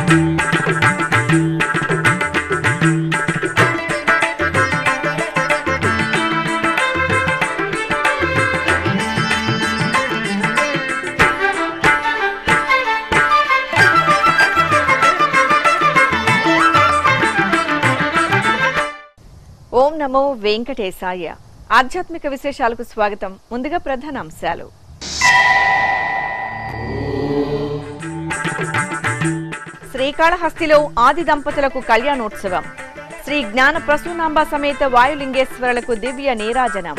ఓం నమో వెంకటేశాయ ఆధ్యాత్మిక విశేషాలకు స్వాగతం ముందుగా ప్రధాన అంశాలు శ్రీకాళహస్తిలో ఆది దంపతులకు కళ్యాణోత్సవం శ్రీ జ్ఞాన ప్రసూనాంబ సమేత వాయులింగేశ్వరులకు దివ్య నీరాజనం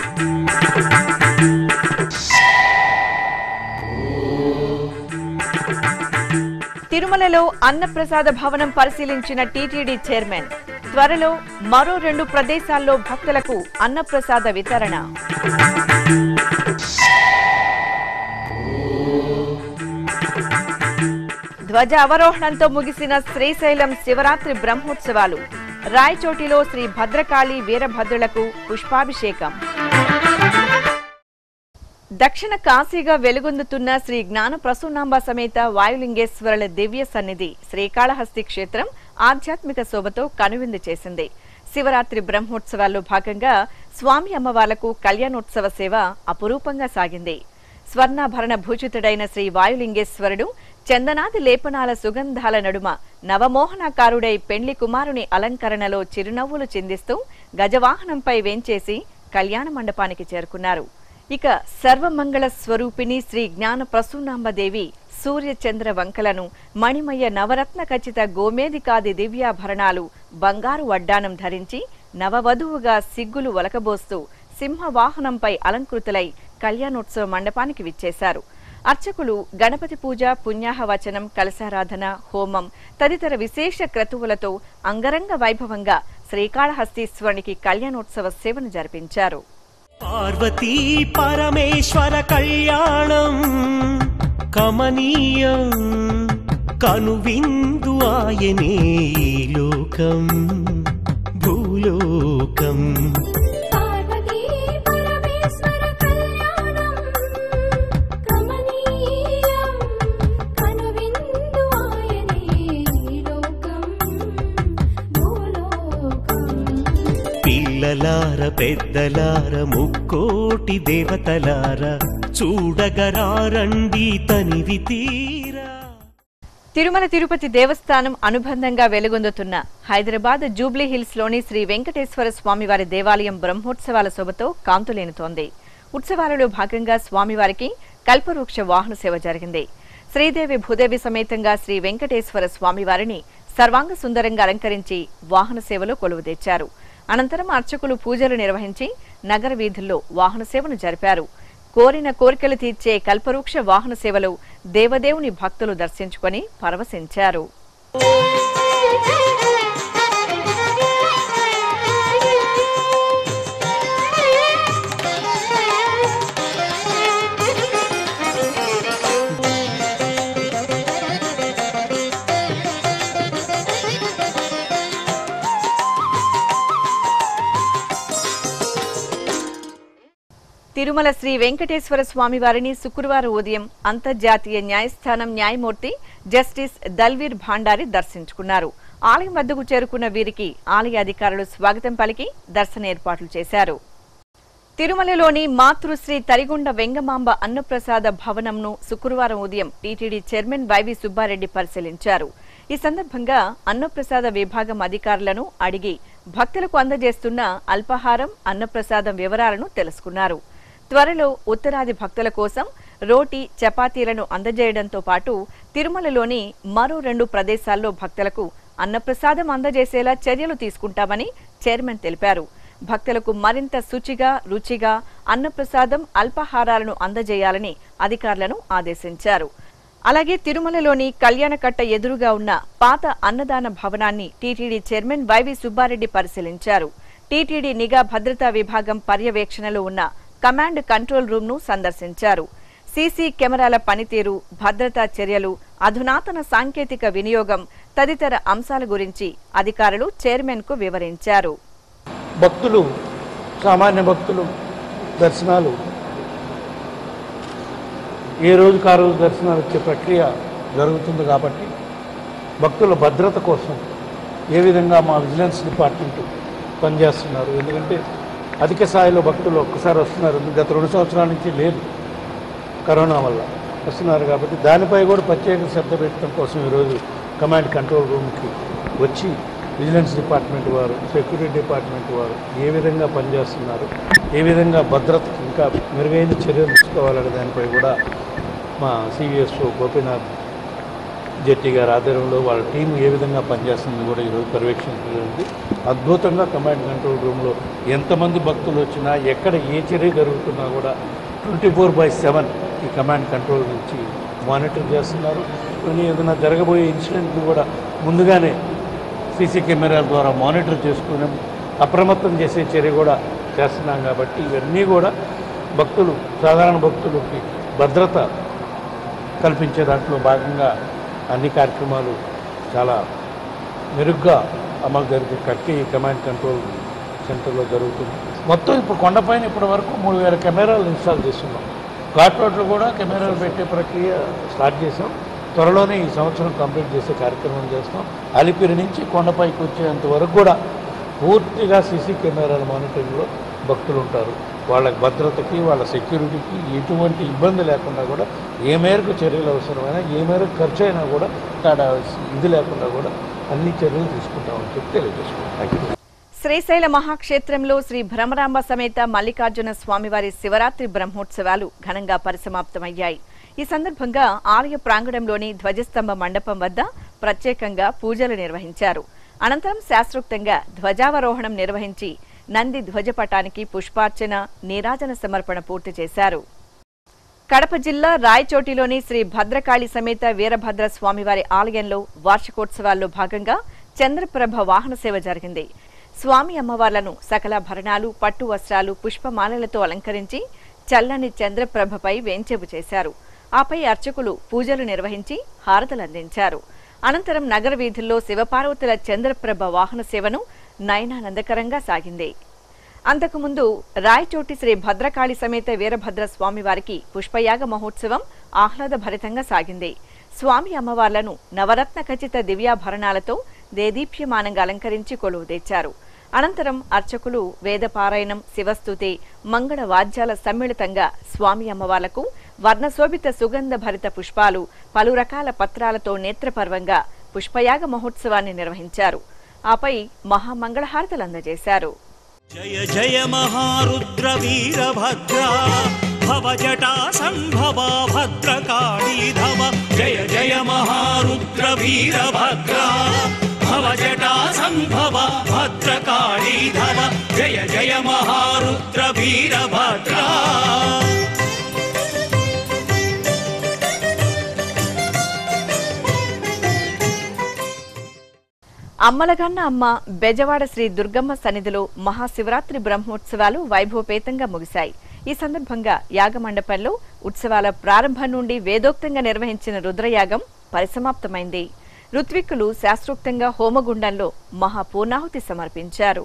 తిరుమలలో అన్నప్రసాద భవనం పరిశీలించిన టీటీడీ చైర్మన్ త్వరలో మరో రెండు ప్రదేశాల్లో భక్తులకు అన్నప్రసాద వితరణ ధ్వజ అవరోహణంతో ముగిసిన శ్రీశైలం శివరాత్రి బ్రహ్మోత్సవాలు రాయచోటిలో శ్రీ భద్రకాళి వీరభద్రులకు పుష్పాభిషేకం దక్షిణ కాశీగా వెలుగొందుతున్న శ్రీ జ్ఞాన ప్రసూనాంబ సమేత వాయులింగేశ్వరుల దివ్య సన్నిధి శ్రీకాళహస్తి క్షేత్రం ఆధ్యాత్మిక శోభతో కనువిందు చేసింది శివరాత్రి బ్రహ్మోత్సవాల్లో భాగంగా స్వామి అమ్మవార్లకు కళ్యాణోత్సవ సేవ అపురూపంగా సాగింది స్వర్ణాభరణ భూషితుడైన శ్రీ వాయులింగేశ్వరుడు చందనాది లేపనాల సుగంధాల నడుమ నవమోహనాకారుడై పెండ్లి కుమారుని అలంకరణలో చిరునవ్వులు చిందిస్తూ గజవాహనంపై వేంచేసి కళ్యాణ మండపానికి చేరుకున్నారు ఇక సర్వమంగళ స్వరూపిణి శ్రీ జ్ఞాన ప్రసూనాంబదేవి సూర్య చంద్ర వంకలను మణిమయ నవరత్న ఖచ్చిత గోమేదికాది దివ్యాభరణాలు బంగారు వడ్డానం ధరించి నవవధువుగా సిగ్గులు ఒలకబోస్తూ సింహవాహనంపై అలంకృతులై కళ్యాణోత్సవ మండపానికి విచ్చేశారు అర్చకులు గణపతి పూజ పుణ్యాహవచనం కలశారాధన హోమం తదితర విశేష క్రతువులతో అంగరంగ వైభవంగా శ్రీకాళహస్తీశ్వరునికి కళ్యాణోత్సవ సేవను జరిపించారు పార్వతీ పరమేశ్వర కళ్యాణం కమనీయం కనువిందు ఆయనే ఈ లోకం భూలోకం పార్వతీ పరమేశ్వర కళ్యాణం కమనీయం కనువిందు ఆయనే ఈ లోకం భూలోకం పిల్లలార పెద్దలార ముక్కోటి దేవతలార చూడగరారండి తనివి తీరా తిరుమల తిరుపతి దేవస్థానం అనుబంధంగా వెలుగొందుతున్న హైదరాబాద్ జూబ్లీ హిల్స్ లోని శ్రీ వెంకటేశ్వర స్వామివారి దేవాలయం బ్రహ్మోత్సవాల శోభతో కాంతులేనుతోంది ఉత్సవాలలో భాగంగా స్వామివారికి కల్పవృక్ష వాహన సేవ జరిగింది శ్రీదేవి భూదేవి సమేతంగా శ్రీ వెంకటేశ్వర స్వామివారిని సర్వాంగ సుందరంగా అలంకరించి వాహన సేవలో కొలువు తెచ్చారు అనంతరం అర్చకులు పూజలు నిర్వహించి నగర వీధుల్లో వాహన సేవను జరిపారు కోరిన కోరికలు తీర్చే కల్పవృక్ష వాహన సేవలో దేవదేవుని భక్తులు దర్శించుకొని పరవశించారు తిరుమల శ్రీ వెంకటేశ్వర స్వామి వారిని శుక్రవారం ఉదయం అంతర్జాతీయ న్యాయస్థానం న్యాయమూర్తి జస్టిస్ దల్వీర్ భాండారి దర్శించుకున్నారు ఆలయం వద్దకు చేరుకున్న వీరికి ఆలయ అధికారులు స్వాగతం పలికి దర్శన ఏర్పాట్లు చేశారు తిరుమలలోని మాతృశ్రీ తరిగొండ వెంగమాంబ అన్నప్రసాద భవనంను శుక్రవారం ఉదయం టీటీడీ చైర్మన్ వైవి సుబ్బారెడ్డి పరిశీలించారు ఈ సందర్భంగా అన్నప్రసాద విభాగం అధికారులను అడిగి భక్తులకు అందజేస్తున్న అల్పాహారం అన్నప్రసాదం వివరాలను తెలుసుకున్నారు త్వరలో ఉత్తరాది భక్తుల కోసం రోటీ చపాతీలను అందజేయడంతో పాటు తిరుమలలోని మరో రెండు ప్రదేశాల్లో భక్తులకు అన్నప్రసాదం అందజేసేలా చర్యలు తీసుకుంటామని చైర్మన్ తెలిపారు భక్తులకు మరింత శుచిగా రుచిగా అన్నప్రసాదం అల్పాహారాలను అందజేయాలని అధికారులను ఆదేశించారు అలాగే తిరుమలలోని కళ్యాణకట్ట ఎదురుగా ఉన్న పాత అన్నదాన భవనాన్ని టీటీడీ చైర్మన్ వైవి సుబ్బారెడ్డి పరిశీలించారు టీటీడీ నిఘా భద్రతా విభాగం పర్యవేక్షణలో ఉన్న కమాండ్ కంట్రోల్ రూమ్ ను సందర్శించారు సీసీ కెమెరాల పనితీరు భద్రతా చర్యలు అధునాతన సాంకేతిక వినియోగం తదితర అంశాల గురించి అధికారులు చైర్మన్ కు వివరించారు భక్తులు సామాన్య భక్తులు దర్శనాలు ఏ రోజుకు ఆ రోజు దర్శనాలు వచ్చే ప్రక్రియ జరుగుతుంది కాబట్టి భక్తుల భద్రత కోసం ఏ విధంగా మా విజిలెన్స్ డిపార్ట్మెంట్ పనిచేస్తున్నారు ఎందుకంటే అధిక స్థాయిలో భక్తులు ఒక్కసారి వస్తున్నారు గత రెండు సంవత్సరాల నుంచి లేదు కరోనా వల్ల వస్తున్నారు కాబట్టి దానిపై కూడా ప్రత్యేక శ్రద్ధ పెట్టడం కోసం ఈరోజు కమాండ్ కంట్రోల్ రూమ్కి వచ్చి విజిలెన్స్ డిపార్ట్మెంట్ వారు సెక్యూరిటీ డిపార్ట్మెంట్ వారు ఏ విధంగా పనిచేస్తున్నారు ఏ విధంగా భద్రతకి ఇంకా మెరుగైన చర్యలు తీసుకోవాలనే దానిపై కూడా మా సివిఎస్ఓ గోపీనాథ్ జెట్టి గారి ఆధ్వర్యంలో వాళ్ళ టీం ఏ విధంగా పనిచేస్తుంది కూడా ఈరోజు పర్యవేక్షించగలిగింది అద్భుతంగా కమాండ్ కంట్రోల్ రూమ్లో ఎంతమంది భక్తులు వచ్చినా ఎక్కడ ఏ చర్య జరుగుతున్నా కూడా ట్వంటీ ఫోర్ బై సెవెన్ ఈ కమాండ్ కంట్రోల్ నుంచి మానిటర్ చేస్తున్నారు కొన్ని ఏదైనా జరగబోయే ఇన్సిడెంట్ని కూడా ముందుగానే సీసీ కెమెరాల ద్వారా మానిటర్ చేసుకుని అప్రమత్తం చేసే చర్య కూడా చేస్తున్నాం కాబట్టి ఇవన్నీ కూడా భక్తులు సాధారణ భక్తులకి భద్రత కల్పించే దాంట్లో భాగంగా అన్ని కార్యక్రమాలు చాలా మెరుగ్గా అమలు జరిగే కట్టి కమాండ్ కంట్రోల్ సెంటర్లో జరుగుతుంది మొత్తం ఇప్పుడు కొండపైన ఇప్పటి వరకు మూడు వేల కెమెరాలు ఇన్స్టాల్ చేస్తున్నాం ఘాట్ రోడ్లో కూడా కెమెరాలు పెట్టే ప్రక్రియ స్టార్ట్ చేసాం త్వరలోనే ఈ సంవత్సరం కంప్లీట్ చేసే కార్యక్రమం చేస్తాం అలిపిరి నుంచి కొండపైకి వచ్చేంత వరకు కూడా పూర్తిగా సీసీ కెమెరాల మానిటరింగ్లో భక్తులు ఉంటారు వాళ్ళ భద్రతకి వాళ్ళ సెక్యూరిటీకి ఎటువంటి ఇబ్బంది లేకుండా కూడా ఏ మేరకు చర్యలు అవసరమైనా ఏ మేరకు ఖర్చు అయినా కూడా తేడా ఇది లేకుండా కూడా అన్ని చర్యలు తీసుకుంటామని చెప్పి తెలియజేసుకుంటాం థ్యాంక్ యూ శ్రీశైల మహాక్షేత్రంలో శ్రీ భ్రమరాంబ సమేత మల్లికార్జున స్వామివారి శివరాత్రి బ్రహ్మోత్సవాలు ఘనంగా పరిసమాప్తమయ్యాయి ఈ సందర్భంగా ఆలయ ప్రాంగణంలోని ధ్వజస్తంభ మండపం వద్ద ప్రత్యేకంగా పూజలు నిర్వహించారు అనంతరం శాస్త్రోక్తంగా ధ్వజావరోహణం నిర్వహించి నంది ధ్వజపటానికి పుష్పార్చన నీరాజన సమర్పణ పూర్తి చేశారు కడప జిల్లా రాయచోటిలోని శ్రీ భద్రకాళి సమేత వీరభద్ర స్వామివారి ఆలయంలో వార్షికోత్సవాల్లో భాగంగా చంద్రప్రభ వాహన సేవ జరిగింది స్వామి అమ్మవార్లను సకల భరణాలు పట్టు వస్త్రాలు పుష్పమాలలతో అలంకరించి చల్లని చంద్రప్రభపై వేంచెపు చేశారు ఆపై అర్చకులు పూజలు నిర్వహించి హారతలందించారు అనంతరం నగర వీధుల్లో శివపార్వతుల చంద్రప్రభ వాహన సేవను నయనానందకరంగా సాగింది అంతకుముందు రాయచోటి శ్రీ భద్రకాళి సమేత వీరభద్ర స్వామివారికి పుష్పయాగ మహోత్సవం ఆహ్లాదభరితంగా సాగింది స్వామి అమ్మవార్లను నవరత్న ఖచ్చిత దివ్యాభరణాలతో దేదీప్యమానంగా అలంకరించి కొలువు తెచ్చారు అనంతరం అర్చకులు వేదపారాయణం శివస్తుతి మంగళ వాద్యాల సమ్మిళితంగా స్వామి అమ్మవార్లకు వర్ణశోభిత సుగంధ భరిత పుష్పాలు పలు రకాల పత్రాలతో నేత్రపర్వంగా పుష్పయాగ మహోత్సవాన్ని నిర్వహించారు ఆపై మహామంగళహారతలు అందజేశారు జయ జయ మహారుద్ర వీరభద్ర భవ జటా సంభవ భద్రకాళీధవ జయ జయ మహారుద్ర వీరభద్ర భవ జటా సంభవ భద్రకాళీధవ జయ జయ మహారుద్ర వీరభద్ర అమ్మలగన్న అమ్మ బెజవాడ శ్రీ దుర్గమ్మ సన్నిధిలో మహాశివరాత్రి బ్రహ్మోత్సవాలు వైభవపేతంగా ముగిశాయి ఈ సందర్భంగా యాగమండపంలో ఉత్సవాల ప్రారంభం నుండి వేదోక్తంగా నిర్వహించిన రుద్రయాగం పరిసమాప్తమైంది ఋత్విక్కులు శాస్త్రోక్తంగా హోమగుండంలో మహాపూర్ణాహుతి సమర్పించారు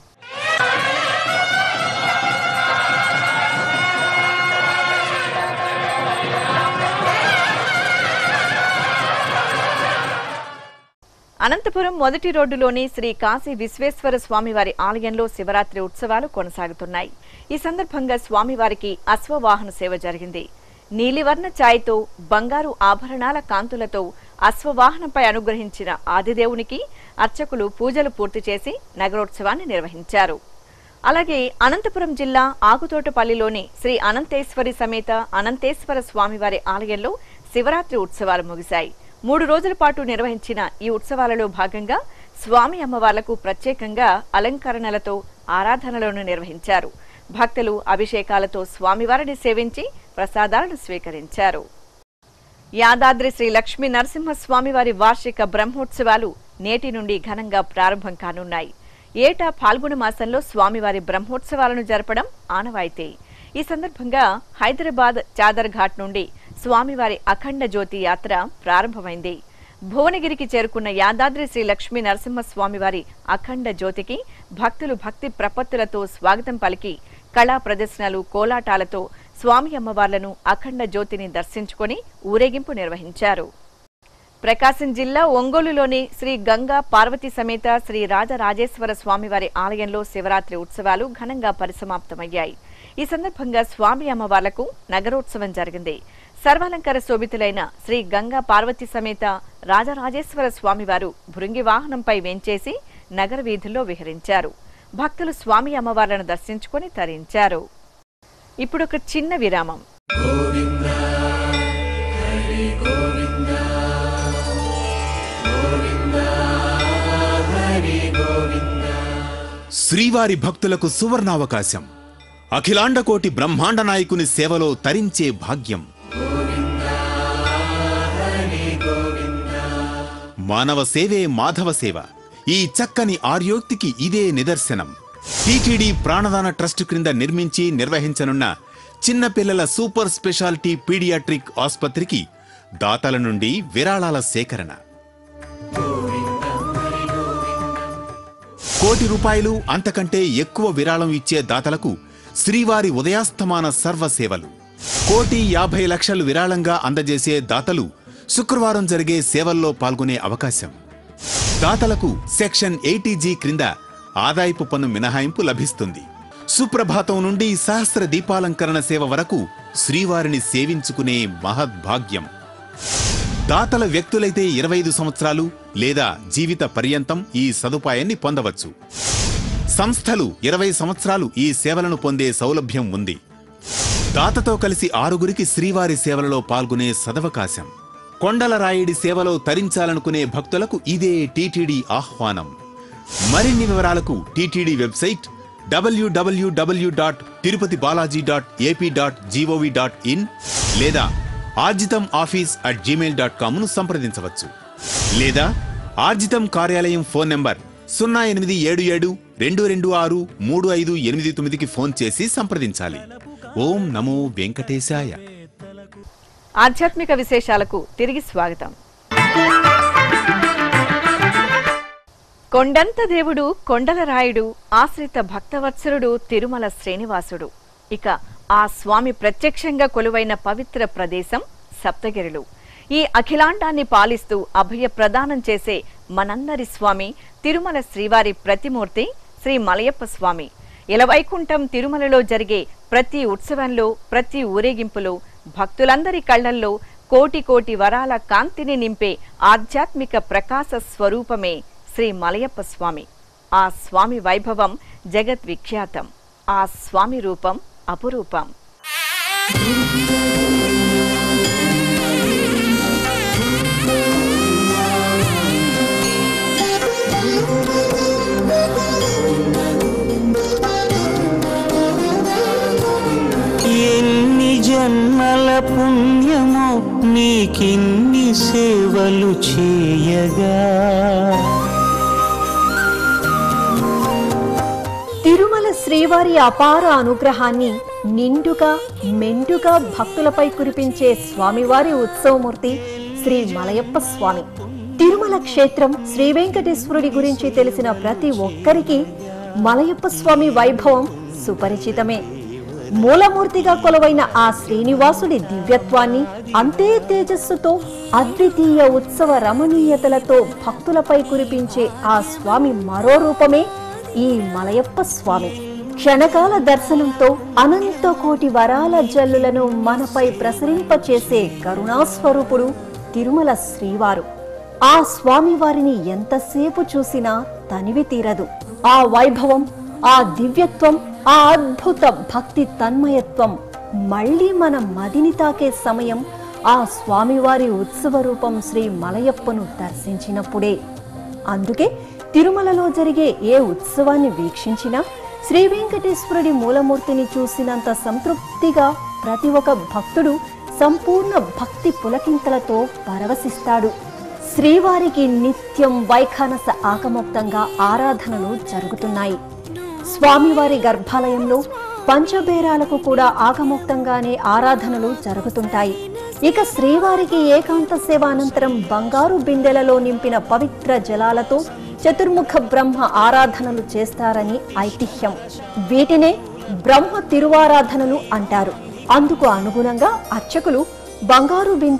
అనంతపురం మొదటి రోడ్డులోని శ్రీ కాశీ విశ్వేశ్వర స్వామివారి ఆలయంలో శివరాత్రి ఉత్సవాలు కొనసాగుతున్నాయి ఈ సందర్భంగా స్వామివారికి అశ్వవాహన సేవ జరిగింది నీలివర్ణ ఛాయ్తో బంగారు ఆభరణాల కాంతులతో అశ్వవాహనంపై అనుగ్రహించిన ఆదిదేవునికి అర్చకులు పూజలు పూర్తి చేసి నగరోత్సవాన్ని నిర్వహించారు అలాగే అనంతపురం జిల్లా ఆకుతోటపల్లిలోని శ్రీ అనంతేశ్వరి సమేత అనంతేశ్వర స్వామివారి ఆలయంలో శివరాత్రి ఉత్సవాలు ముగిశాయి మూడు రోజుల పాటు నిర్వహించిన ఈ ఉత్సవాలలో భాగంగా స్వామి అమ్మవార్లకు ప్రత్యేకంగా అలంకరణలతో ఆరాధనలను నిర్వహించారు భక్తులు అభిషేకాలతో స్వామివారిని సేవించి ప్రసాదాలను స్వీకరించారు యాదాద్రి శ్రీ లక్ష్మీ నరసింహస్వామివారి వార్షిక బ్రహ్మోత్సవాలు నేటి నుండి ఘనంగా ప్రారంభం కానున్నాయి ఏటా పాల్గొన మాసంలో స్వామివారి బ్రహ్మోత్సవాలను జరపడం ఆనవాయితీ ఈ సందర్భంగా హైదరాబాద్ చాదర్ ఘాట్ నుండి స్వామివారి అఖండ జ్యోతి యాత్ర ప్రారంభమైంది భువనగిరికి చేరుకున్న యాదాద్రి శ్రీ లక్ష్మీ నరసింహస్వామివారి అఖండ జ్యోతికి భక్తులు భక్తి ప్రపత్తులతో స్వాగతం పలికి కళా ప్రదర్శనలు కోలాటాలతో స్వామి అమ్మవార్లను అఖండ జ్యోతిని దర్శించుకొని ఊరేగింపు నిర్వహించారు ప్రకాశం జిల్లా ఒంగోలులోని శ్రీ గంగా పార్వతీ సమేత శ్రీ రాజరాజేశ్వర స్వామివారి ఆలయంలో శివరాత్రి ఉత్సవాలు ఘనంగా పరిసమాప్తమయ్యాయి ఈ సందర్భంగా స్వామి అమ్మవార్లకు నగరోత్సవం జరిగింది సర్వాలంకార శోభితులైన శ్రీ గంగా పార్వతీ సమేత రాజరాజేశ్వర స్వామివారు భృంగి వాహనంపై వెంచేసి నగర వీధుల్లో విహరించారు భక్తులు స్వామి అమ్మవార్లను దర్శించుకొని తరించారు ఇప్పుడు ఒక చిన్న విరామం శ్రీవారి భక్తులకు సువర్ణావకాశం అఖిలాండకోటి బ్రహ్మాండ నాయకుని సేవలో తరించే భాగ్యం మానవ సేవే మాధవ సేవ ఈ చక్కని ఆర్యోక్తికి ఇదే నిదర్శనం టీటీడీ ప్రాణదాన ట్రస్ట్ క్రింద నిర్మించి నిర్వహించనున్న చిన్నపిల్లల సూపర్ స్పెషాలిటీ పీడియాట్రిక్ ఆసుపత్రికి దాతల నుండి విరాళాల సేకరణ కోటి రూపాయలు అంతకంటే ఎక్కువ విరాళం ఇచ్చే దాతలకు శ్రీవారి ఉదయాస్తమాన సర్వ సేవలు కోటి యాభై లక్షలు విరాళంగా అందజేసే దాతలు శుక్రవారం జరిగే సేవల్లో పాల్గొనే అవకాశం దాతలకు సెక్షన్ ఎయిటీజీ క్రింద ఆదాయపు పన్ను మినహాయింపు లభిస్తుంది సుప్రభాతం నుండి సహస్ర దీపాలంకరణ సేవ వరకు శ్రీవారిని సేవించుకునే మహద్భాగ్యం దాతల వ్యక్తులైతే ఇరవై ఐదు సంవత్సరాలు లేదా జీవిత పర్యంతం ఈ సదుపాయాన్ని పొందవచ్చు సంస్థలు ఇరవై సంవత్సరాలు ఈ సేవలను పొందే సౌలభ్యం ఉంది దాతతో కలిసి ఆరుగురికి శ్రీవారి సేవలలో పాల్గొనే సదవకాశం కొండల రాయుడి సేవలో తరించాలనుకునే భక్తులకు ఇదే టీటీడీ ఆహ్వానం మరిన్ని వివరాలకు TTD website W W W dot Tirupati Balaji dot AP dot G O V dot in లేదా Arjitham office at Gmail dot కామ్ను సంప్రదించవచ్చు లేదా ఆర్జితం కార్యాలయం ఫోన్ నంబర్ సున్నా ఎనిమిది ఏడు ఏడు రెండు రెండు ఆరు మూడు ఐదు ఎనిమిది తొమ్మిదికి ఫోన్ చేసి సంప్రదించాలి ఓం నమో వెంకటేశాయ ఆధ్యాత్మిక విశేషాలకు తిరిగి స్వాగతం కొండంత దేవుడు కొండల రాయుడు ఆశ్రిత భక్తవత్సరుడు తిరుమల శ్రీనివాసుడు ఇక ఆ స్వామి ప్రత్యక్షంగా కొలువైన పవిత్ర ప్రదేశం సప్తగిరులు ఈ అఖిలాండాన్ని పాలిస్తూ అభయ ప్రదానం చేసే మనందరి స్వామి తిరుమల శ్రీవారి ప్రతిమూర్తి శ్రీ మలయప్ప స్వామి ఇలవైకుంఠం తిరుమలలో జరిగే ప్రతి ఉత్సవంలో ప్రతి ఊరేగింపులో భక్తులందరి కళ్లల్లో కోటి కోటి వరాల కాంతిని నింపే ఆధ్యాత్మిక ప్రకాశ స్వరూపమే శ్రీ మలయప్ప స్వామి ఆ స్వామి వైభవం జగత్ విఖ్యాతం ఆ స్వామి రూపం అపురూపం ఎన్ని జన్మల పుణ్యమో నీకిన్ని సేవలు చేయగా తిరుమల శ్రీవారి అపార అనుగ్రహాన్ని నిండుగా మెండుగా భక్తులపై కురిపించే స్వామివారి ఉత్సవమూర్తి శ్రీ మలయప్ప స్వామి తిరుమల క్షేత్రం శ్రీ వెంకటేశ్వరుడి గురించి తెలిసిన ప్రతి ఒక్కరికి మలయప్ప స్వామి వైభవం సుపరిచితమే మూలమూర్తిగా కొలువైన ఆ శ్రీనివాసుడి దివ్యత్వాన్ని అంతే తేజస్సుతో అద్వితీయ ఉత్సవ రమణీయతలతో భక్తులపై కురిపించే ఆ స్వామి మరో రూపమే ఈ మలయప్ప స్వామి క్షణకాల దర్శనంతో అనంత కోటి వరాల జల్లులను మనపై ప్రసరింపచేసే కరుణాస్వరూపుడు తిరుమల శ్రీవారు ఆ స్వామి వారిని ఎంతసేపు చూసినా తనివి తీరదు ఆ వైభవం ఆ దివ్యత్వం ఆ అద్భుత భక్తి తన్మయత్వం మళ్ళీ మన మదిని తాకే సమయం ఆ స్వామివారి ఉత్సవ రూపం శ్రీ మలయప్పను దర్శించినప్పుడే అందుకే తిరుమలలో జరిగే ఏ ఉత్సవాన్ని వీక్షించినా శ్రీ వెంకటేశ్వరుడి మూలమూర్తిని చూసినంత సంతృప్తిగా ప్రతి ఒక్క భక్తుడు సంపూర్ణ భక్తి పులకింతలతో పరవశిస్తాడు శ్రీవారికి నిత్యం వైఖానస ఆకమోక్తంగా ఆరాధనలు జరుగుతున్నాయి స్వామివారి గర్భాలయంలో పంచబేరాలకు కూడా ఆగమోక్తంగానే ఆరాధనలు జరుగుతుంటాయి ఇక శ్రీవారికి ఏకాంత సేవ అనంతరం బంగారు బిందెలలో నింపిన పవిత్ర జలాలతో చతుర్ముఖ బ్రహ్మ ఆరాధనలు చేస్తారని ఐతిహ్యం వీటినే బ్రహ్మ తిరువారాధనలు అంటారు అందుకు అనుగుణంగా అర్చకులు బంగారు బిందెలు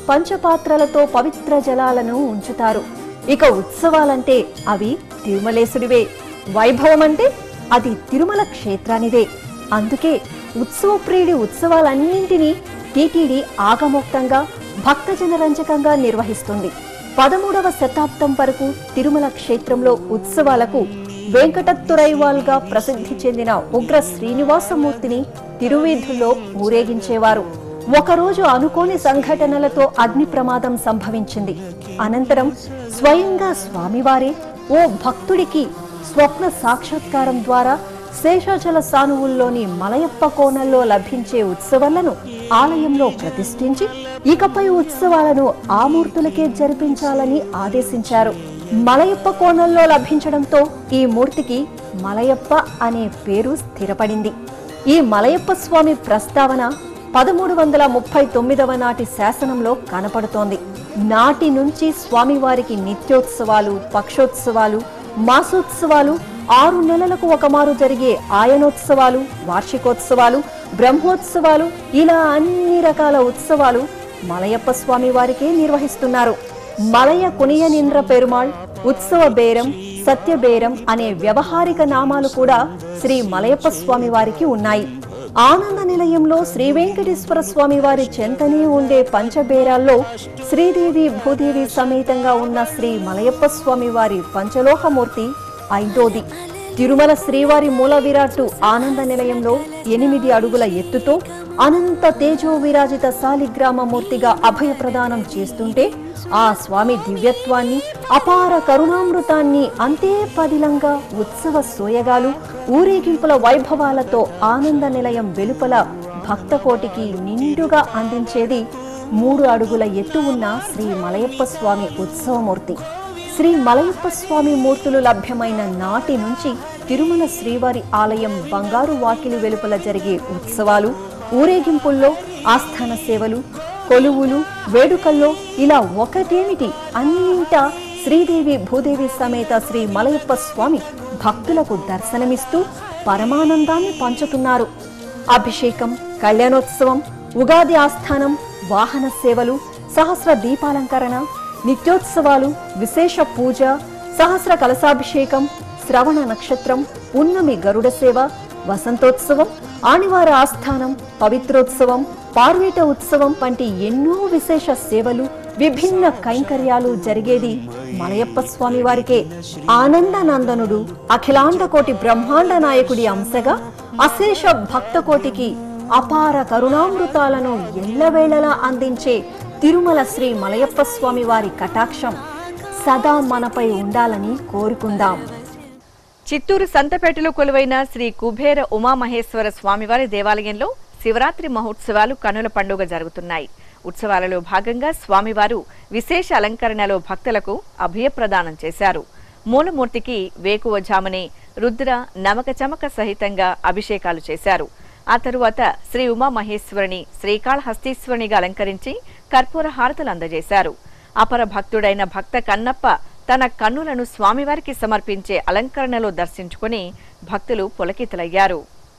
పంచపాత్రలతో పవిత్ర జలాలను ఉంచుతారు ఇక ఉత్సవాలంటే అవి తిరుమలేశుడివే వైభవం అంటే అది తిరుమల క్షేత్రానిదే అందుకే ఉత్సవప్రియుడి ఉత్సవాలన్నింటినీ టీటీడీ ఆగమోక్తంగా భక్తజన రంజకంగా నిర్వహిస్తుంది పదమూడవ శతాబ్దం వరకు తిరుమల క్షేత్రంలో ఉత్సవాలకు వెంకటత్తురైవాల్గా ప్రసిద్ధి చెందిన ఉగ్ర శ్రీనివాసమూర్తిని తిరువీధుల్లో ఊరేగించేవారు ఒకరోజు అనుకోని సంఘటనలతో అగ్ని ప్రమాదం సంభవించింది అనంతరం స్వయంగా స్వామివారే ఓ భక్తుడికి స్వప్న సాక్షాత్కారం ద్వారా శేషాచల సానువుల్లోని మలయప్ప కోణంలో లభించే ఉత్సవాలను ఆలయంలో ప్రతిష్ఠించి ఇకపై ఉత్సవాలను ఆ మూర్తులకే జరిపించాలని ఆదేశించారు మలయప్ప కోణంలో లభించడంతో ఈ మూర్తికి మలయప్ప అనే పేరు స్థిరపడింది ఈ మలయప్ప స్వామి ప్రస్తావన పదమూడు వందల ముప్పై తొమ్మిదవ నాటి శాసనంలో కనపడుతోంది నాటి నుంచి స్వామివారికి నిత్యోత్సవాలు పక్షోత్సవాలు మాసోత్సవాలు ఆరు నెలలకు ఒకమారు జరిగే ఆయనోత్సవాలు వార్షికోత్సవాలు బ్రహ్మోత్సవాలు ఇలా అన్ని రకాల ఉత్సవాలు మలయప్ప స్వామి వారికే నిర్వహిస్తున్నారు మలయ కునియనింద్ర పెరుమాళ్ ఉత్సవ బేరం సత్యబేరం అనే వ్యవహారిక నామాలు కూడా శ్రీ మలయప్ప స్వామి వారికి ఉన్నాయి ఆనంద నిలయంలో శ్రీ వెంకటేశ్వర స్వామి వారి చెంతనే ఉండే పంచబేరాల్లో శ్రీదేవి భూదేవి సమేతంగా ఉన్న శ్రీ మలయప్ప స్వామి వారి పంచలోహమూర్తి ఐదోది తిరుమల శ్రీవారి మూల విరాట్టు ఆనంద నిలయంలో ఎనిమిది అడుగుల ఎత్తుతో అనంత తేజో విరాజిత శాలిగ్రామ మూర్తిగా అభయ ప్రదానం చేస్తుంటే ఆ స్వామి దివ్యత్వాన్ని అపార కరుణామృతాన్ని అంతే పదిలంగా ఉత్సవ సోయగాలు ఊరేగింపుల వైభవాలతో ఆనంద నిలయం వెలుపల భక్తకోటికి నిండుగా అందించేది మూడు అడుగుల ఎత్తు ఉన్న శ్రీ మలయప్ప స్వామి ఉత్సవమూర్తి శ్రీ మలయప్ప స్వామి మూర్తులు లభ్యమైన నాటి నుంచి తిరుమల శ్రీవారి ఆలయం బంగారు వాకిలి వెలుపల జరిగే ఉత్సవాలు ఊరేగింపుల్లో ఆస్థాన సేవలు కొలువులు వేడుకల్లో ఇలా ఒకటేమిటి అన్నింటా శ్రీదేవి భూదేవి సమేత శ్రీ మలయప్ప స్వామి భక్తులకు దర్శనమిస్తూ పరమానందాన్ని పంచుతున్నారు అభిషేకం కళ్యాణోత్సవం ఉగాది ఆస్థానం వాహన సేవలు సహస్ర దీపాలంకరణ నిత్యోత్సవాలు విశేష పూజ సహస్ర కలశాభిషేకం శ్రవణ నక్షత్రం పున్నమి గరుడ సేవ వసంతోత్సవం ఆణివార ఆస్థానం పవిత్రోత్సవం పార్వేట ఉత్సవం వంటి ఎన్నో విశేష సేవలు విభిన్న కైంకర్యాలు జరిగేది మలయప్ప స్వామి వారికే ఆనందనందనుడు అఖిలాండ కోటి బ్రహ్మాండ నాయకుడి అంశగా అశేష భక్త కోటికి అపార కరుణామృతాలను ఎల్లవేళలా అందించే తిరుమల శ్రీ మలయప్ప స్వామి వారి కటాక్షం సదా మనపై ఉండాలని కోరుకుందాం చిత్తూరు సంతపేటలో కొలువైన శ్రీ కుబేర ఉమామహేశ్వర స్వామివారి దేవాలయంలో శివరాత్రి మహోత్సవాలు కనుల పండుగ జరుగుతున్నాయి ఉత్సవాలలో భాగంగా స్వామివారు విశేష అలంకరణలో భక్తులకు అభయప్రదానం చేశారు మూలమూర్తికి వేకువజామునే రుద్ర నమక చమక సహితంగా అభిషేకాలు చేశారు ఆ తరువాత శ్రీ ఉమామహేశ్వరిని శ్రీకాళహస్తీశ్వరునిగా అలంకరించి కర్పూర హారతులు అందజేశారు అపర భక్తుడైన భక్త కన్నప్ప తన కన్నులను స్వామివారికి సమర్పించే అలంకరణలో దర్శించుకుని భక్తులు పులకితులయ్యారు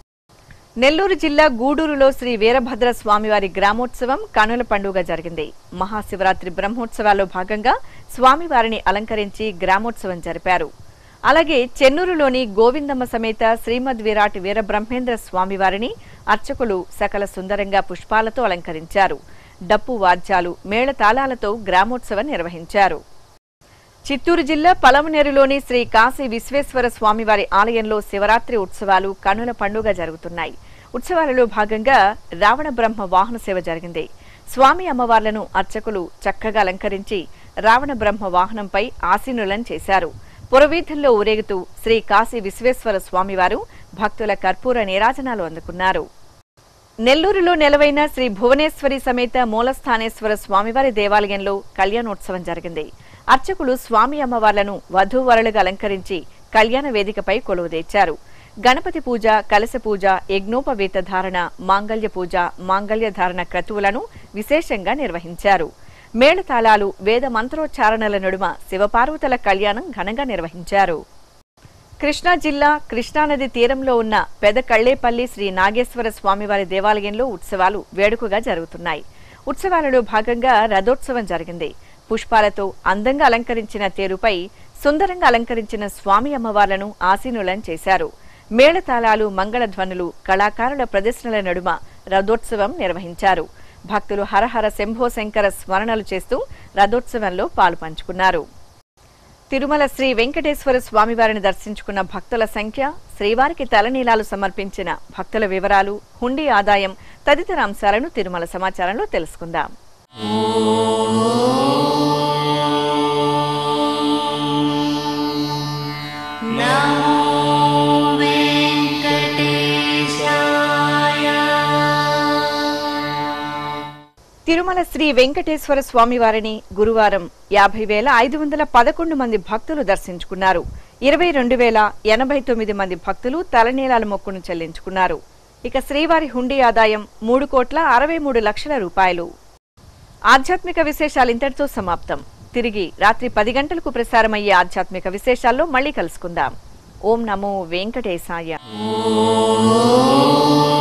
నెల్లూరు జిల్లా గూడూరులో శ్రీ వీరభద్ర స్వామివారి గ్రామోత్సవం కనుల పండుగ జరిగింది మహాశివరాత్రి బ్రహ్మోత్సవాల్లో భాగంగా స్వామివారిని అలంకరించి గ్రామోత్సవం జరిపారు అలాగే చెన్నూరులోని గోవిందమ్మ సమేత శ్రీమద్ విరాట్ వీరబ్రహ్మేంద్ర స్వామివారిని అర్చకులు సకల సుందరంగా పుష్పాలతో అలంకరించారు డప్పు వాద్యాలు మేళతాళాలతో గ్రామోత్సవం నిర్వహించారు చిత్తూరు జిల్లా పలమనేరులోని శ్రీ కాశీ విశ్వేశ్వర స్వామివారి ఆలయంలో శివరాత్రి ఉత్సవాలు కనుల పండుగ జరుగుతున్నాయి ఉత్సవాలలో భాగంగా రావణ బ్రహ్మ వాహన సేవ జరిగింది స్వామి అమ్మవార్లను అర్చకులు చక్కగా అలంకరించి రావణ బ్రహ్మ వాహనంపై ఆసీనులను చేశారు పురవీధుల్లో ఊరేగుతూ శ్రీ కాశీ విశ్వేశ్వర స్వామివారు భక్తుల కర్పూర నీరాజనాలు అందుకున్నారు నెల్లూరులో నెలవైన శ్రీ భువనేశ్వరి సమేత మూలస్థానేశ్వర స్వామివారి దేవాలయంలో కళ్యాణోత్సవం జరిగింది అర్చకులు స్వామి అమ్మవార్లను వధూవరులుగా అలంకరించి కళ్యాణ వేదికపై కొలువుదీర్చారు గణపతి పూజ కలశ పూజ యజ్ఞోపవేత ధారణ మాంగళ్య పూజ మాంగళ్య ధారణ క్రతువులను విశేషంగా నిర్వహించారు మేళతాళాలు వేద మంత్రోచ్చారణల నడుమ శివపార్వతుల కళ్యాణం ఘనంగా నిర్వహించారు కృష్ణా జిల్లా కృష్ణానది తీరంలో ఉన్న పెద కళ్ళేపల్లి శ్రీ నాగేశ్వర స్వామివారి దేవాలయంలో ఉత్సవాలు వేడుకగా జరుగుతున్నాయి ఉత్సవాలలో భాగంగా రథోత్సవం జరిగింది పుష్పాలతో అందంగా అలంకరించిన తేరుపై సుందరంగా అలంకరించిన స్వామి అమ్మవార్లను ఆసీనులం చేశారు మేళతాళాలు మంగళధ్వనులు కళాకారుల ప్రదర్శనల నడుమ రథోత్సవం నిర్వహించారు భక్తులు హరహర శంభో శంకర స్మరణలు చేస్తూ రథోత్సవంలో పాలు పంచుకున్నారు తిరుమల శ్రీ వెంకటేశ్వర స్వామివారిని దర్శించుకున్న భక్తుల సంఖ్య శ్రీవారికి తలనీలాలు సమర్పించిన భక్తుల వివరాలు హుండీ ఆదాయం తదితర అంశాలను తిరుమల సమాచారంలో తెలుసుకుందాం తిరుమల శ్రీ వెంకటేశ్వర స్వామివారిని గురువారం యాభై వేల ఐదు వందల పదకొండు మంది భక్తులు దర్శించుకున్నారు ఇరవై రెండు వేల ఎనభై తొమ్మిది మంది భక్తులు తలనీలాల మొక్కును చెల్లించుకున్నారు ఇక శ్రీవారి హుండీ ఆదాయం మూడు కోట్ల అరవై మూడు లక్షల రూపాయలు ఆధ్యాత్మిక విశేషాలు ఇంతటితో సమాప్తం తిరిగి రాత్రి పది గంటలకు ప్రసారమయ్యే ఆధ్యాత్మిక విశేషాల్లో మళ్ళీ కలుసుకుందాం ఓం నమో వెంకటేశాయ ఓ